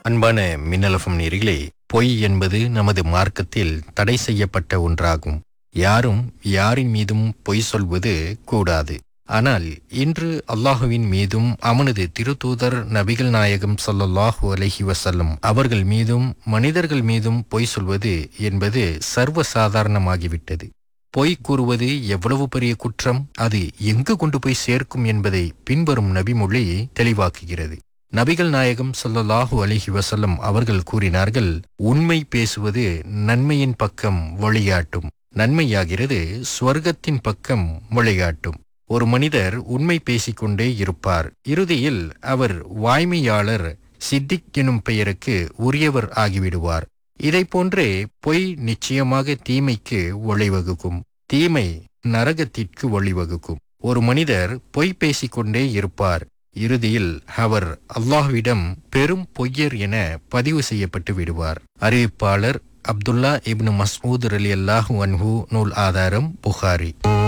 அன்பான மின்னலஃபம் நேர்களே பொய் என்பது நமது மார்க்கத்தில் தடை செய்யப்பட்ட ஒன்றாகும் யாரும் யாரின் மீதும் பொய் சொல்வது கூடாது ஆனால் இன்று அல்லாஹுவின் மீதும் அவனது திருத்தூதர் நபிகள் நாயகம் ஸல்லல்லாஹு அலைஹி வஸல்லம் அவர்கள் மீதும் மனிதர்கள் மீதும் பொய் சொல்வது என்பது சர்வசாதாரணமாகிவிட்டது பொய் கூறுவது எவ்வளவு பெரிய குற்றம் அது எங்கு கொண்டு போய் சேர்க்கும் என்பதை பின்வரும் நபிமொழி தெளிவாக்குகிறது நபிகள் நாயகம் ஸல்லல்லாஹு அலைஹி வஸல்லம் அவர்கள் கூறினார்கள் உண்மை பேசுவது நன்மையின் பக்கம் வழிகாட்டும் நன்மையாகிறது ஸ்வர்க்கத்தின் பக்கம் வழிகாட்டும் ஒரு மனிதர் உண்மை பேசிக்கொண்டே இருப்பார் இறுதியில் அவர் வாய்மையாளர் சித்திக் எனும் பெயருக்கு உரியவர் ஆகிவிடுவார் இதைப் போன்றே பொய் நிச்சயமாக தீமைக்கு வழிவகுக்கும் தீமை நரகத்திற்கு வழிவகுக்கும் ஒரு மனிதர் பொய் பேசிக்கொண்டே இருப்பார் இறுதியில் அவர் அல்லாஹ்விடம் பெரும் பொய்யர் என பதிவு செய்யப்பட்டு விடுவார் அறிவிப்பாளர் அப்துல்லா இப்னு மஸ்ஊத் அலி அல்லாஹு அன்ஹு நூல் ஆதாரம் புகாரி